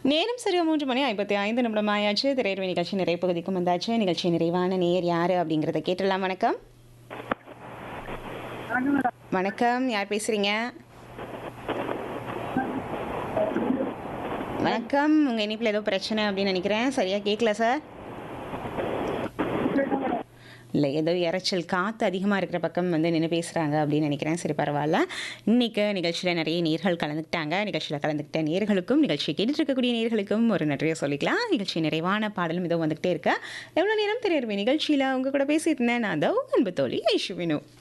நேரம் சரியா மூன்று மணி ஐம்பத்தி ஐந்து நிமிடம் ஆயாச்சு திரையர்வு நிகழ்ச்சி நிறைய பகுதிக்கும் வந்தாச்சு நிகழ்ச்சி நிறைவான நேர் யாரு அப்படிங்கிறத கேட்டுடலாம் வணக்கம் வணக்கம் யார் பேசுறீங்க வணக்கம் உங்க இனிப்பில் ஏதோ பிரச்சனை அப்படின்னு நினைக்கிறேன் சரியா கேட்கல சார் இல்லை ஏதோ இறைச்சல் காற்று அதிகமாக இருக்கிற பக்கம் வந்து நின்று பேசுகிறாங்க அப்படின்னு நினைக்கிறேன் சரி பரவாயில்ல இன்றைக்கி நிகழ்ச்சியில் நிறைய நேர்கள் கலந்துக்கிட்டாங்க நிகழ்ச்சியில் கலந்துக்கிட்ட நேர்களுக்கும் நிகழ்ச்சி கேட்டுட்டு இருக்கக்கூடிய நேர்களுக்கும் ஒரு நன்றியை சொல்லிக்கலாம் நிகழ்ச்சி நிறைவான பாடலும் இதோ வந்துக்கிட்டே இருக்கு எவ்வளோ நேரம் தெரியும் நிகழ்ச்சியில் உங்க கூட பேசிட்டு இருந்தேன் நான் தான் அன்பு தோழி ஐஷுவினு